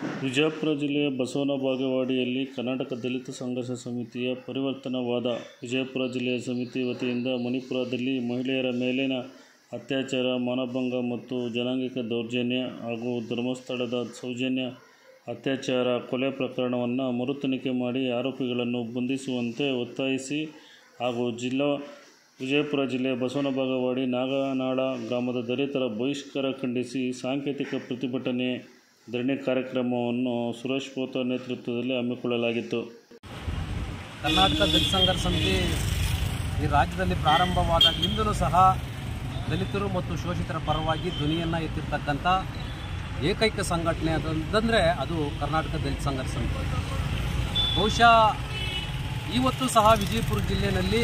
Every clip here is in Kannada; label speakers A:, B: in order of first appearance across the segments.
A: ವಿಜಯಪುರ ಜಿಲ್ಲೆಯ ಬಸವನ ಬಾಗೇವಾಡಿಯಲ್ಲಿ ಕರ್ನಾಟಕ ದಲಿತ ಸಂಘರ್ಷ ಸಮಿತಿಯ ಪರಿವರ್ತನವಾದ ವಿಜಯಪುರ ಜಿಲ್ಲೆಯ ಸಮಿತಿ ವತಿಯಿಂದ ಮಣಿಪುರದಲ್ಲಿ ಮಹಿಳೆಯರ ಮೇಲಿನ ಅತ್ಯಾಚಾರ ಮಾನಭಂಗ ಮತ್ತು ಜೈಂಗಿಕ ದೌರ್ಜನ್ಯ ಹಾಗೂ ಧರ್ಮಸ್ಥಳದ ಸೌಜನ್ಯ ಅತ್ಯಾಚಾರ ಕೊಲೆ ಪ್ರಕರಣವನ್ನು ಮರು ತನಿಖೆ ಮಾಡಿ ಆರೋಪಿಗಳನ್ನು ಬಂಧಿಸುವಂತೆ ಒತ್ತಾಯಿಸಿ ಹಾಗೂ ಜಿಲ್ಲಾ ವಿಜಯಪುರ ಜಿಲ್ಲೆಯ ಬಸವನ ಬಾಗೇವಾಡಿ ನಾಗನಾಳ ಗ್ರಾಮದ ದಲಿತರ ಬಹಿಷ್ಕಾರ ಖಂಡಿಸಿ ಸಾಂಕೇತಿಕ ಪ್ರತಿಭಟನೆ ಧರಣಿ ಕಾರ್ಯಕ್ರಮವನ್ನು ಸುರೇಶ್ ಪೋತ ನೇತೃತ್ವದಲ್ಲಿ ಹಮ್ಮಿಕೊಳ್ಳಲಾಗಿತ್ತು
B: ಕರ್ನಾಟಕ ದಲಿತ ಸಂಘರ್ಷ ಸಮಿತಿ ಈ ರಾಜ್ಯದಲ್ಲಿ ಪ್ರಾರಂಭವಾದಾಗಲಿಂದಲೂ ಸಹ ದಲಿತರು ಮತ್ತು ಶೋಷಿತರ ಪರವಾಗಿ ಧ್ವನಿಯನ್ನು ಎತ್ತಿರ್ತಕ್ಕಂಥ ಏಕೈಕ ಸಂಘಟನೆ ಅದಂದರೆ ಅದು ಕರ್ನಾಟಕ ದಲಿತ ಸಂಘರ್ಷ ಸಮಿತಿ ಬಹುಶಃ ಇವತ್ತು ಸಹ ವಿಜಯಪುರ ಜಿಲ್ಲೆಯಲ್ಲಿ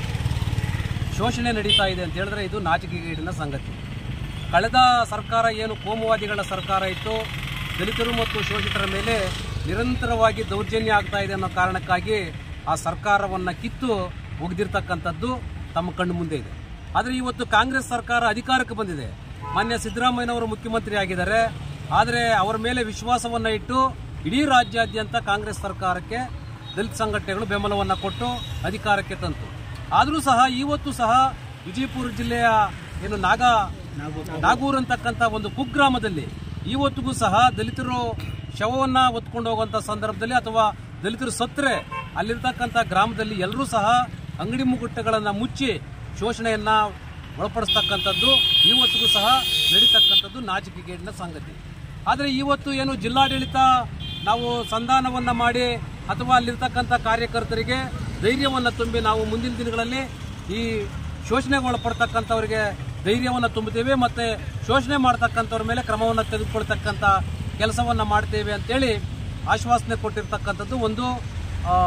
B: ಶೋಷಣೆ ನಡೀತಾ ಇದೆ ಅಂತ ಹೇಳಿದ್ರೆ ಇದು ನಾಚಿಕೆಗೇಡಿನ ಸಂಗತಿ ಕಳೆದ ಸರ್ಕಾರ ಏನು ಕೋಮುವಾದಿಗಳ ಸರ್ಕಾರ ಇತ್ತು ದಲಿತರು ಮತ್ತು ಶೋಷಿತರ ಮೇಲೆ ನಿರಂತರವಾಗಿ ದೌರ್ಜನ್ಯ ಆಗ್ತಾ ಇದೆ ಅನ್ನೋ ಕಾರಣಕ್ಕಾಗಿ ಆ ಸರ್ಕಾರವನ್ನು ಕಿತ್ತು ಒಗೆದಿರ್ತಕ್ಕಂಥದ್ದು ತಮ್ಮ ಕಣ್ಣು ಮುಂದೆ ಇದೆ ಆದರೆ ಇವತ್ತು ಕಾಂಗ್ರೆಸ್ ಸರ್ಕಾರ ಅಧಿಕಾರಕ್ಕೆ ಬಂದಿದೆ ಮಾನ್ಯ ಸಿದ್ದರಾಮಯ್ಯನವರು ಮುಖ್ಯಮಂತ್ರಿ ಆಗಿದ್ದಾರೆ ಆದರೆ ಅವರ ಮೇಲೆ ವಿಶ್ವಾಸವನ್ನು ಇಟ್ಟು ಇಡೀ ರಾಜ್ಯಾದ್ಯಂತ ಕಾಂಗ್ರೆಸ್ ಸರ್ಕಾರಕ್ಕೆ ದಲಿತ ಸಂಘಟನೆಗಳು ಬೆಂಬಲವನ್ನು ಕೊಟ್ಟು ಅಧಿಕಾರಕ್ಕೆ ತಂತು ಆದರೂ ಸಹ ಇವತ್ತು ಸಹ ವಿಜಯಪುರ ಜಿಲ್ಲೆಯ ಏನು ನಾಗ ನಾಗೂರ್ ಅಂತಕ್ಕಂಥ ಒಂದು ಕುಗ್ರಾಮದಲ್ಲಿ ಇವತ್ತಿಗೂ ಸಹ ದಲಿತರು ಶವವನ್ನು ಹೊತ್ಕೊಂಡು ಹೋಗುವಂಥ ಸಂದರ್ಭದಲ್ಲಿ ಅಥವಾ ದಲಿತರು ಸತ್ತರೆ ಅಲ್ಲಿರ್ತಕ್ಕಂಥ ಗ್ರಾಮದಲ್ಲಿ ಎಲ್ಲರೂ ಸಹ ಅಂಗಡಿ ಮುಗುಟ್ಟಗಳನ್ನು ಮುಚ್ಚಿ ಶೋಷಣೆಯನ್ನ ಒಳಪಡಿಸ್ತಕ್ಕಂಥದ್ದು ಇವತ್ತಿಗೂ ಸಹ ನಡೀತಕ್ಕಂಥದ್ದು ನಾಚಿಕೆಗೇಡಿನ ಸಂಗತಿ ಆದರೆ ಇವತ್ತು ಏನು ಜಿಲ್ಲಾಡಳಿತ ನಾವು ಸಂಧಾನವನ್ನು ಮಾಡಿ ಅಥವಾ ಅಲ್ಲಿರ್ತಕ್ಕಂಥ ಕಾರ್ಯಕರ್ತರಿಗೆ ಧೈರ್ಯವನ್ನು ತುಂಬಿ ನಾವು ಮುಂದಿನ ದಿನಗಳಲ್ಲಿ ಈ ಶೋಷಣೆಗೆ ಒಳಪಡ್ತಕ್ಕಂಥವ್ರಿಗೆ ಧೈರ್ಯವನ್ನು ತುಂಬುತ್ತೇವೆ ಮತ್ತು ಶೋಷಣೆ ಮಾಡ್ತಕ್ಕಂಥವ್ರ ಮೇಲೆ ಕ್ರಮವನ್ನು ತೆಗೆದುಕೊಳ್ತಕ್ಕಂಥ ಕೆಲಸವನ್ನು ಮಾಡ್ತೇವೆ ಅಂತೇಳಿ ಆಶ್ವಾಸನೆ ಕೊಟ್ಟಿರ್ತಕ್ಕಂಥದ್ದು ಒಂದು ಆ,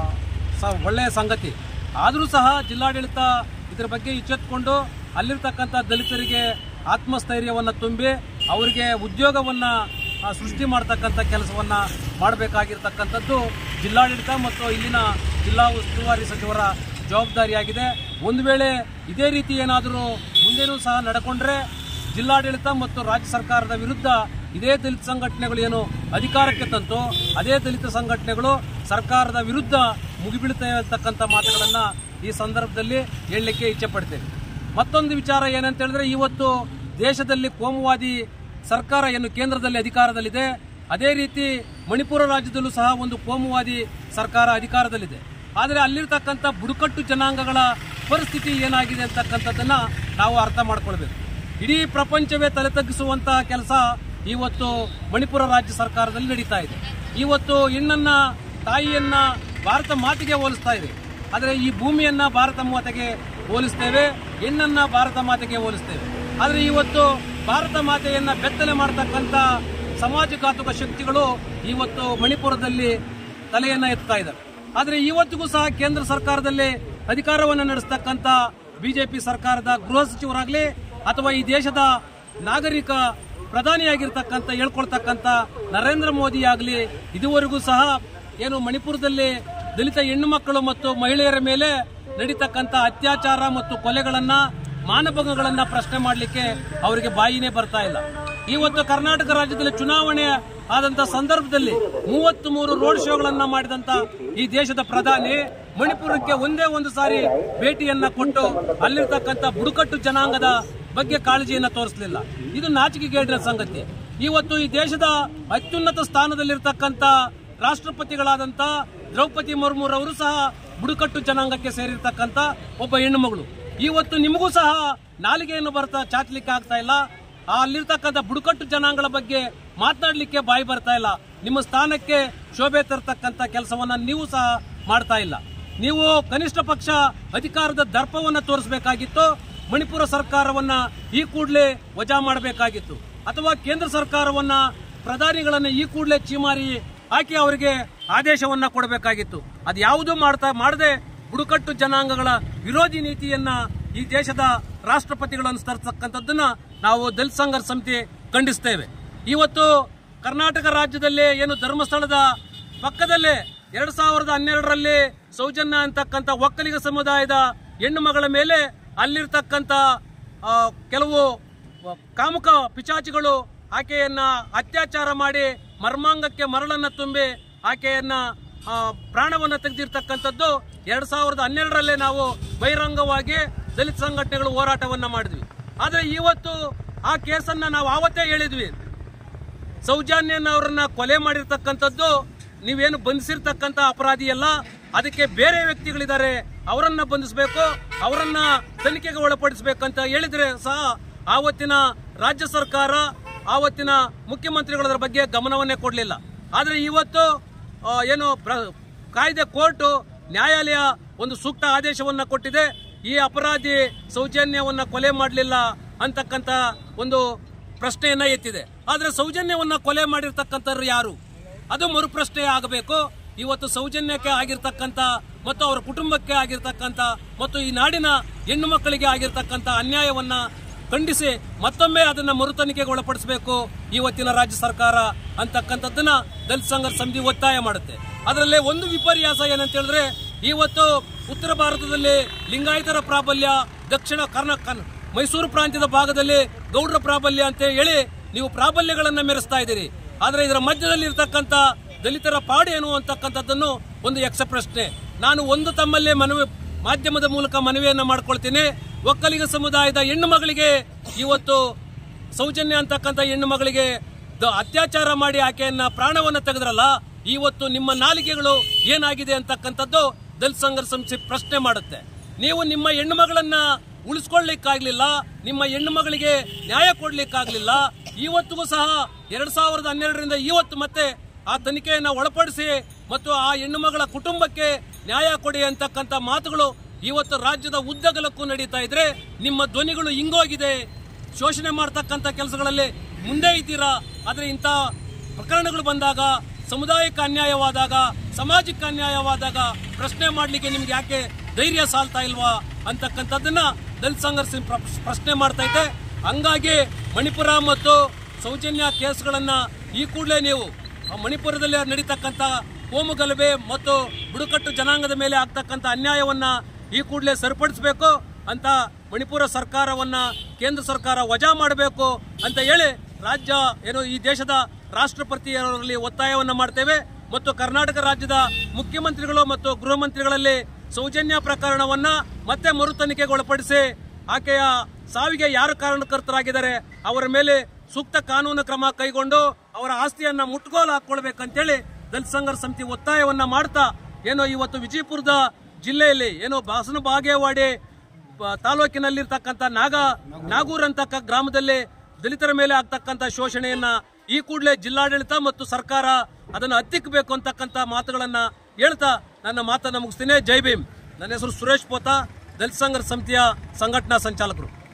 B: ಸ ಒಳ್ಳೆಯ ಸಂಗತಿ ಆದರೂ ಸಹ ಜಿಲ್ಲಾಡಳಿತ ಇದರ ಬಗ್ಗೆ ಎಚ್ಚೆತ್ತುಕೊಂಡು ಅಲ್ಲಿರ್ತಕ್ಕಂಥ ದಲಿತರಿಗೆ ಆತ್ಮಸ್ಥೈರ್ಯವನ್ನು ತುಂಬಿ ಅವರಿಗೆ ಉದ್ಯೋಗವನ್ನು ಆ, ಸೃಷ್ಟಿ ಮಾಡ್ತಕ್ಕಂಥ ಕೆಲಸವನ್ನು ಮಾಡಬೇಕಾಗಿರ್ತಕ್ಕಂಥದ್ದು ಜಿಲ್ಲಾಡಳಿತ ಮತ್ತು ಇಲ್ಲಿನ ಜಿಲ್ಲಾ ಉಸ್ತುವಾರಿ ಸಚಿವರ ಜವಾಬ್ದಾರಿಯಾಗಿದೆ ಒಂದು ವೇಳೆ ಇದೇ ರೀತಿ ಏನಾದರೂ ಮುಂದೇನೂ ಸಹ ನಡ್ಕೊಂಡ್ರೆ ಜಿಲ್ಲಾಡಳಿತ ಮತ್ತು ರಾಜ್ಯ ಸರ್ಕಾರದ ವಿರುದ್ಧ ಇದೇ ದಲಿತ ಸಂಘಟನೆಗಳು ಏನು ಅಧಿಕಾರಕ್ಕೆ ತಂತು ಅದೇ ದಲಿತ ಸಂಘಟನೆಗಳು ಸರ್ಕಾರದ ವಿರುದ್ಧ ಮುಗಿಬೀಳ್ತಾ ಇರತಕ್ಕಂಥ ಮಾತುಗಳನ್ನು ಈ ಸಂದರ್ಭದಲ್ಲಿ ಹೇಳಲಿಕ್ಕೆ ಇಚ್ಛೆ ಪಡ್ತೇನೆ ಮತ್ತೊಂದು ವಿಚಾರ ಏನಂತ ಹೇಳಿದ್ರೆ ಇವತ್ತು ದೇಶದಲ್ಲಿ ಕೋಮುವಾದಿ ಸರ್ಕಾರ ಏನು ಕೇಂದ್ರದಲ್ಲಿ ಅಧಿಕಾರದಲ್ಲಿದೆ ಅದೇ ರೀತಿ ಮಣಿಪುರ ರಾಜ್ಯದಲ್ಲೂ ಸಹ ಒಂದು ಕೋಮುವಾದಿ ಸರ್ಕಾರ ಅಧಿಕಾರದಲ್ಲಿದೆ ಆದರೆ ಅಲ್ಲಿರ್ತಕ್ಕಂಥ ಬುಡಕಟ್ಟು ಜನಾಂಗಗಳ ಪರಿಸ್ಥಿತಿ ಏನಾಗಿದೆ ಅಂತಕ್ಕಂಥದ್ದನ್ನ ನಾವು ಅರ್ಥ ಮಾಡ್ಕೊಳ್ಬೇಕು ಇಡೀ ಪ್ರಪಂಚವೇ ತಲೆ ತಗ್ಗಿಸುವಂತಹ ಕೆಲಸ ಇವತ್ತು ಮಣಿಪುರ ರಾಜ್ಯ ಸರ್ಕಾರದಲ್ಲಿ ನಡೀತಾ ಇದೆ ಇವತ್ತು ಹೆಣ್ಣನ್ನ ತಾಯಿಯನ್ನ ಭಾರತ ಮಾತೆಗೆ ಹೋಲಿಸ್ತಾ ಇದೆ ಆದರೆ ಈ ಭೂಮಿಯನ್ನ ಭಾರತ ಮಾತೆಗೆ ಹೋಲಿಸ್ತೇವೆ ಹೆಣ್ಣನ್ನ ಭಾರತ ಮಾತೆಗೆ ಹೋಲಿಸ್ತೇವೆ ಆದರೆ ಇವತ್ತು ಭಾರತ ಮಾತೆಯನ್ನ ಬೆತ್ತಲೆ ಮಾಡತಕ್ಕಂಥ ಸಮಾಜಘಾತುಕ ಶಕ್ತಿಗಳು ಇವತ್ತು ಮಣಿಪುರದಲ್ಲಿ ತಲೆಯನ್ನ ಎತ್ತಾ ಇದ್ದಾರೆ ಆದರೆ ಇವತ್ತಿಗೂ ಸಹ ಕೇಂದ್ರ ಸರ್ಕಾರದಲ್ಲಿ ಅಧಿಕಾರವನ್ನು ನಡೆಸ್ತಕ್ಕಂಥ ಬಿಜೆಪಿ ಸರ್ಕಾರದ ಗೃಹ ಸಚಿವರಾಗಲಿ ಅಥವಾ ಈ ದೇಶದ ನಾಗರಿಕ ಪ್ರಧಾನಿಯಾಗಿರ್ತಕ್ಕಂಥ ಹೇಳ್ಕೊಳ್ತಕ್ಕಂಥ ನರೇಂದ್ರ ಮೋದಿ ಆಗಲಿ ಇದುವರೆಗೂ ಸಹ ಏನು ಮಣಿಪುರದಲ್ಲಿ ದಲಿತ ಹೆಣ್ಣು ಮಕ್ಕಳು ಮತ್ತು ಮಹಿಳೆಯರ ಮೇಲೆ ನಡೀತಕ್ಕಂಥ ಅತ್ಯಾಚಾರ ಮತ್ತು ಕೊಲೆಗಳನ್ನ ಮಾನಭಂಗಗಳನ್ನ ಪ್ರಶ್ನೆ ಮಾಡಲಿಕ್ಕೆ ಅವರಿಗೆ ಬಾಯಿನೇ ಬರ್ತಾ ಇಲ್ಲ ಇವತ್ತು ಕರ್ನಾಟಕ ರಾಜ್ಯದಲ್ಲಿ ಚುನಾವಣೆ ಆದಂತ ಸಂದರ್ಭದಲ್ಲಿ ಮೂವತ್ತ್ ಮೂರು ರೋಡ್ ಶೋಗಳನ್ನ ಮಾಡಿದಂತ ಈ ದೇಶದ ಪ್ರಧಾನಿ ಮಣಿಪುರಕ್ಕೆ ಒಂದೇ ಒಂದು ಸಾರಿ ಭೇಟಿಯನ್ನ ಕೊಟ್ಟು ಅಲ್ಲಿರ್ತಕ್ಕಂಥ ಬುಡಕಟ್ಟು ಜನಾಂಗದ ಬಗ್ಗೆ ಕಾಳಜಿಯನ್ನ ತೋರಿಸಲಿಲ್ಲ ಇದು ನಾಚಿಕೆಗೇಡಿನ ಸಂಗತಿ ಇವತ್ತು ಈ ದೇಶದ ಅತ್ಯುನ್ನತ ಸ್ಥಾನದಲ್ಲಿರ್ತಕ್ಕಂಥ ರಾಷ್ಟ್ರಪತಿಗಳಾದಂತ ದ್ರೌಪದಿ ಮುರ್ಮುರವರು ಸಹ ಬುಡಕಟ್ಟು ಜನಾಂಗಕ್ಕೆ ಸೇರಿರ್ತಕ್ಕಂಥ ಒಬ್ಬ ಹೆಣ್ಣು ಮಗಳು ಇವತ್ತು ನಿಮಗೂ ಸಹ ನಾಲಿಗೆಯನ್ನು ಬರ್ತಾ ಚಾಚಲಿಕ್ಕೆ ಆಗ್ತಾ ಇಲ್ಲ ಆ ಅಲ್ಲಿರ್ತಕ್ಕಂಥ ಬುಡಕಟ್ಟು ಜನಾಂಗಗಳ ಬಗ್ಗೆ ಮಾತನಾಡಲಿಕ್ಕೆ ಬಾಯಿ ಬರ್ತಾ ಇಲ್ಲ ನಿಮ್ಮ ಸ್ಥಾನಕ್ಕೆ ಶೋಭೆ ತರತಕ್ಕಂಥ ಕೆಲಸವನ್ನ ನೀವು ಸಹ ಮಾಡ್ತಾ ಇಲ್ಲ ನೀವು ಕನಿಷ್ಠ ಪಕ್ಷ ಅಧಿಕಾರದ ದರ್ಪವನ್ನ ತೋರಿಸಬೇಕಾಗಿತ್ತು ಮಣಿಪುರ ಸರ್ಕಾರವನ್ನ ಈ ಕೂಡಲೇ ವಜಾ ಮಾಡಬೇಕಾಗಿತ್ತು ಅಥವಾ ಕೇಂದ್ರ ಸರ್ಕಾರವನ್ನ ಪ್ರಧಾನಿಗಳನ್ನ ಈ ಕೂಡಲೇ ಚೀಮಾರಿ ಹಾಕಿ ಅವರಿಗೆ ಆದೇಶವನ್ನ ಕೊಡಬೇಕಾಗಿತ್ತು ಅದು ಯಾವುದೂ ಮಾಡ್ತಾ ಮಾಡದೆ ಬುಡಕಟ್ಟು ಜನಾಂಗಗಳ ವಿರೋಧಿ ನೀತಿಯನ್ನ ಈ ದೇಶದ ರಾಷ್ಟ್ರಪತಿಗಳು ಅನುಸರಿಸತಕ್ಕಂಥದ್ದನ್ನ ನಾವು ದಲಿತ ಸಂಘರ್ಷ ಸಮಿತಿ ಖಂಡಿಸ್ತೇವೆ ಇವತ್ತು ಕರ್ನಾಟಕ ರಾಜ್ಯದಲ್ಲಿ ಏನು ಧರ್ಮಸ್ಥಳದ ಪಕ್ಕದಲ್ಲೇ ಎರಡ್ ಸಾವಿರದ ಹನ್ನೆರಡರಲ್ಲಿ ಸೌಜನ್ಯ ಅಂತಕ್ಕಂಥ ಒಕ್ಕಲಿಗ ಸಮುದಾಯದ ಹೆಣ್ಣು ಮಗಳ ಮೇಲೆ ಅಲ್ಲಿರ್ತಕ್ಕಂಥ ಆ, ಕೆಲವು ಕಾಮುಕ ಪಿಚಾಚಿಗಳು ಆಕೆಯನ್ನ ಅತ್ಯಾಚಾರ ಮಾಡಿ ಮರ್ಮಾಂಗಕ್ಕೆ ಮರಳನ್ನ ತುಂಬಿ ಆಕೆಯನ್ನ ಆ, ಪ್ರಾಣವನ್ನ ತೆಗೆದಿರ್ತಕ್ಕಂಥದ್ದು ಎರಡ್ ಸಾವಿರದ ಹನ್ನೆರಡರಲ್ಲೇ ನಾವು ಬಹಿರಂಗವಾಗಿ ದಲಿತ ಸಂಘಟನೆಗಳು ಹೋರಾಟವನ್ನ ಮಾಡಿದ್ವಿ ಆದ್ರೆ ಇವತ್ತು ಆ ಕೇಸನ್ನ ನಾವು ಆವತ್ತೇ ಹೇಳಿದ್ವಿ ಸೌಜನ್ಯನ್ ಅವರನ್ನ ಕೊಲೆ ಮಾಡಿರ್ತಕ್ಕಂಥದ್ದು ನೀವೇನು ಬಂಧಿಸಿರ್ತಕ್ಕಂಥ ಅಪರಾಧಿ ಅಲ್ಲ ಅದಕ್ಕೆ ಬೇರೆ ವ್ಯಕ್ತಿಗಳಿದ್ದಾರೆ ಅವರನ್ನ ಬಂಧಿಸಬೇಕು ಅವರನ್ನ ತನಿಖೆಗೆ ಒಳಪಡಿಸಬೇಕಂತ ಹೇಳಿದ್ರೆ ಸಹ ಆವತ್ತಿನ ರಾಜ್ಯ ಸರ್ಕಾರ ಆವತ್ತಿನ ಮುಖ್ಯಮಂತ್ರಿಗಳ ಅದ್ರ ಬಗ್ಗೆ ಗಮನವನ್ನೇ ಕೊಡಲಿಲ್ಲ ಆದ್ರೆ ಇವತ್ತು ಆ, ಏನು ಪ್ರ- ಕಾಯ್ದೆ ಕೋರ್ಟು ನ್ಯಾಯಾಲಯ ಒಂದು ಸೂಕ್ತ ಆದೇಶವನ್ನ ಕೊಟ್ಟಿದೆ ಈ ಅಪರಾಧಿ ಸೌಜನ್ಯವನ್ನ ಕೊಲೆ ಮಾಡಲಿಲ್ಲ ಅಂತಕ್ಕಂಥ ಒಂದು ಪ್ರಶ್ನೆಯನ್ನ ಎತ್ತಿದೆ ಆದ್ರೆ ಸೌಜನ್ಯವನ್ನ ಕೊಲೆ ಮಾಡಿರ್ತಕ್ಕಂಥವ್ರು ಯಾರು ಅದು ಮರುಪ್ರಶ್ನೆ ಆಗಬೇಕು ಇವತ್ತು ಸೌಜನ್ಯಕ್ಕೆ ಆಗಿರ್ತಕ್ಕಂಥ ಮತ್ತು ಅವರ ಕುಟುಂಬಕ್ಕೆ ಆಗಿರ್ತಕ್ಕಂಥ ಮತ್ತು ಈ ನಾಡಿನ ಹೆಣ್ಣು ಮಕ್ಕಳಿಗೆ ಆಗಿರ್ತಕ್ಕಂಥ ಅನ್ಯಾಯವನ್ನ ಖಂಡಿಸಿ ಮತ್ತೊಮ್ಮೆ ಅದನ್ನ ಮರುತನಿಖೆಗೆ ಒಳಪಡಿಸಬೇಕು ಇವತ್ತಿನ ರಾಜ್ಯ ಸರ್ಕಾರ ಅಂತಕ್ಕಂಥದ್ದನ್ನ ದಲಿತ ಸಂಘರ್ಷ ಸಮಿತಿ ಒತ್ತಾಯ ಮಾಡುತ್ತೆ ಅದರಲ್ಲೇ ಒಂದು ವಿಪರ್ಯಾಸ ಏನಂತ ಹೇಳಿದ್ರೆ ಇವತ್ತು ಉತ್ತರ ಭಾರತದಲ್ಲಿ ಲಿಂಗಾಯತರ ಪ್ರಾಬಲ್ಯ ದಕ್ಷಿಣ ಕರ್ನಾಟಕ ಮೈಸೂರು ಪ್ರಾಂತ್ಯದ ಭಾಗದಲ್ಲಿ ಗೌಡ್ರ ಪ್ರಾಬಲ್ಯ ಅಂತ ಹೇಳಿ ನೀವು ಪ್ರಾಬಲ್ಯಗಳನ್ನ ಮೆರೆಸ್ತಾ ಇದ್ದೀರಿ ಆದ್ರೆ ಇದರ ಮಧ್ಯದಲ್ಲಿ ಇರ್ತಕ್ಕಂಥ ದಲಿತರ ಪಾಡೇನು ಅಂತಕ್ಕಂಥದ್ದನ್ನು ಒಂದು ಯಕ್ಷ ಪ್ರಶ್ನೆ ನಾನು ಒಂದು ತಮ್ಮಲ್ಲೇ ಮನವಿ ಮಾಧ್ಯಮದ ಮೂಲಕ ಮನವಿಯನ್ನ ಮಾಡ್ಕೊಳ್ತೀನಿ ಒಕ್ಕಲಿಗ ಸಮುದಾಯದ ಹೆಣ್ಣು ಮಗಳಿಗೆ ಇವತ್ತು ಸೌಜನ್ಯ ಅಂತಕ್ಕಂಥ ಹೆಣ್ಣು ಮಗಳಿಗೆ ದ- ಅತ್ಯಾಚಾರ ಮಾಡಿ ಆಕೆಯನ್ನ ಪ್ರಾಣವನ್ನ ತೆಗೆದ್ರಲ್ಲ ಇವತ್ತು ನಿಮ್ಮ ನಾಲಿಗೆಗಳು ಏನಾಗಿದೆ ಅಂತಕ್ಕಂಥದ್ದು ದಲಿತ ಸಂಘರ್ಷ ಸಮಿತಿ ಪ್ರಶ್ನೆ ಮಾಡುತ್ತೆ ನೀವು ನಿಮ್ಮ ಹೆಣ್ಣು ಮಗಳನ್ನ ಉಳಿಸ್ಕೊಳ್ಳಿಕ್ಕಾಗ್ಲಿಲ್ಲ ನಿಮ್ಮ ಹೆಣ್ಣು ಮಗಳಿಗೆ ನ್ಯಾಯ ಕೊಡ್ಲಿಕ್ಕಾಗ್ಲಿಲ್ಲ ಇವತ್ತಿಗೂ ಸಹ ಎರಡ್ ಸಾವಿರದ ಹನ್ನೆರಡರಿಂದ ಇವತ್ತು ಮತ್ತೆ ಆ ತನಿಖೆಯನ್ನ ಒಳಪಡಿಸಿ ಮತ್ತು ಆ ಹೆಣ್ಣು ಮಗಳ ಕುಟುಂಬಕ್ಕೆ ನ್ಯಾಯ ಕೊಡಿ ಅಂತಕ್ಕಂಥ ಮಾತುಗಳು ಇವತ್ತು ರಾಜ್ಯದ ಉದ್ದಗಲಕ್ಕೂ ನಡೀತಾ ಇದ್ರೆ ನಿಮ್ಮ ಧ್ವನಿಗಳು ಹಿಂಗೋಗಿದೆ ಶೋಷಣೆ ಮಾಡ್ತಕ್ಕಂಥ ಕೆಲಸಗಳಲ್ಲಿ ಮುಂದೆ ಇದ್ದೀರಾ ಆದ್ರೆ ಇಂಥ ಪ್ರಕರಣಗಳು ಬಂದಾಗ ಸಮುದಾಯಕ್ಕೆ ಅನ್ಯಾಯವಾದಾಗ ಸಮಾಜಕ್ಕೆ ಅನ್ಯಾಯವಾದಾಗ ಪ್ರಶ್ನೆ ಮಾಡಲಿಕ್ಕೆ ನಿಮ್ಗೆ ಯಾಕೆ ಧೈರ್ಯ ಸಾಲ್ತಾ ಇಲ್ವಾ ಅಂತಕ್ಕಂಥದ್ದನ್ನ ದಲಿತ ಸಂಘರ್ಷ ಪ್ರ- ಪ್ರಶ್ನೆ ಮಾಡ್ತಾ ಇದೆ ಹಂಗಾಗಿ ಮಣಿಪುರ ಮತ್ತು ಸೌಜನ್ಯ ಕೇಸ್ಗಳನ್ನ ಈ ಕೂಡಲೇ ನೀವು ಆ ಮಣಿಪುರದಲ್ಲಿ ನಡೀತಕ್ಕಂಥ ಕೋಮುಗಲಭೆ ಮತ್ತು ಬುಡಕಟ್ಟು ಜನಾಂಗದ ಮೇಲೆ ಆಗ್ತಕ್ಕಂಥ ಅನ್ಯಾಯವನ್ನ ಈ ಕೂಡಲೇ ಸರಿಪಡಿಸಬೇಕು ಅಂತ ಮಣಿಪುರ ಸರ್ಕಾರವನ್ನ ಕೇಂದ್ರ ಸರ್ಕಾರ ವಜಾ ಮಾಡಬೇಕು ಅಂತ ಹೇಳಿ ರಾಜ್ಯ ಏನು ಈ ದೇಶದ ರಾಷ್ಟ್ರಪತಿಯವರಲ್ಲಿ ಒತ್ತಾಯವನ್ನ ಮಾಡ್ತೇವೆ ಮತ್ತು ಕರ್ನಾಟಕ ರಾಜ್ಯದ ಮುಖ್ಯಮಂತ್ರಿಗಳು ಮತ್ತು ಗೃಹ ಮಂತ್ರಿಗಳಲ್ಲಿ ಸೌಜನ್ಯ ಪ್ರಕರಣವನ್ನ ಮತ್ತೆ ಮರು ತನಿಖೆಗೆ ಒಳಪಡಿಸಿ ಆಕೆಯ ಸಾವಿಗೆ ಯಾರು ಕಾರಣಕರ್ತರಾಗಿದ್ದಾರೆ ಅವರ ಮೇಲೆ ಸೂಕ್ತ ಕಾನೂನು ಕ್ರಮ ಕೈಗೊಂಡು ಅವರ ಆಸ್ತಿಯನ್ನ ಮುಟ್ಗೋಲು ಹಾಕೊಳ್ಬೇಕಂತೇಳಿ ದಲಿತ ಸಂಘರ್ಷ ಸಮಿತಿ ಒತ್ತಾಯವನ್ನ ಮಾಡ್ತಾ ಏನೋ ಇವತ್ತು ವಿಜಯಪುರದ ಜಿಲ್ಲೆಯಲ್ಲಿ ಏನೋ ಬಾಸನ ಬಾಗೇವಾಡಿ ಬ- ತಾಲೂಕಿನಲ್ಲಿರ್ತಕ್ಕಂಥ ನಾಗ ನಾಗೂರ್ ಅಂತಕ್ಕ ಗ್ರಾಮದಲ್ಲಿ ದಲಿತರ ಮೇಲೆ ಆಗ್ತಕ್ಕಂಥ ಶೋಷಣೆಯನ್ನ ಈ ಕೂಡಲೇ ಜಿಲ್ಲಾಡಳಿತ ಮತ್ತು ಸರ್ಕಾರ ಅದನ್ನು ಹತ್ತಿಕ್ಕಬೇಕು ಅಂತಕ್ಕಂಥ ಮಾತುಗಳನ್ನ ಹೇಳ್ತಾ ನನ್ನ ಮಾತನ್ನ ಮುಗಿಸ್ತೀನಿ ಜೈ ಭೀಮ್ ನನ್ನ ಹೆಸರು ಸುರೇಶ್ ಪೋತ ದಲಿತ ಸಂಘರ್ಷ ಸಮಿತಿಯ ಸಂಘಟನಾ ಸಂಚಾಲಕರು